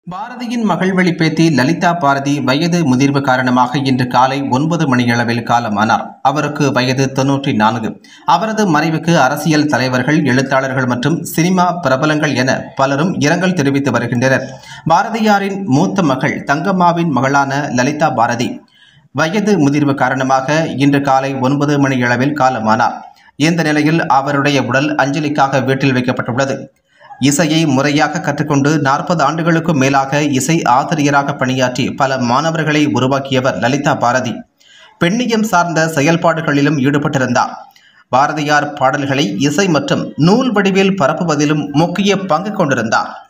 பாரதியின் மகள்வழி பேத்தி லலிதா பாரதி வயது முதிர்வு காரணமாக இன்று காலை ஒன்பது மணியளவில் காலமானார் அவருக்கு வயது தொன்னூற்றி நான்கு அவரது மறைவுக்கு அரசியல் தலைவர்கள் எழுத்தாளர்கள் மற்றும் சினிமா பிரபலங்கள் என பலரும் இரங்கல் தெரிவித்து வருகின்றனர் பாரதியாரின் மூத்த மகள் தங்கம்மாவின் மகளான லலிதா பாரதி வயது முதிர்வு காரணமாக இன்று காலை ஒன்பது மணியளவில் காலமானார் இந்த நிலையில் அவருடைய உடல் அஞ்சலிக்காக வீட்டில் வைக்கப்பட்டுள்ளது இசையை முறையாக கற்றுக்கொண்டு நாற்பது ஆண்டுகளுக்கும் மேலாக இசை ஆசிரியராக பணியாற்றி பல மாணவர்களை உருவாக்கியவர் லலிதா பாரதி பெண்ணியம் சார்ந்த செயல்பாடுகளிலும் ஈடுபட்டிருந்தார் பாரதியார் பாடல்களை இசை மற்றும் நூல் வடிவில் பரப்புவதிலும் முக்கிய பங்கு கொண்டிருந்தார்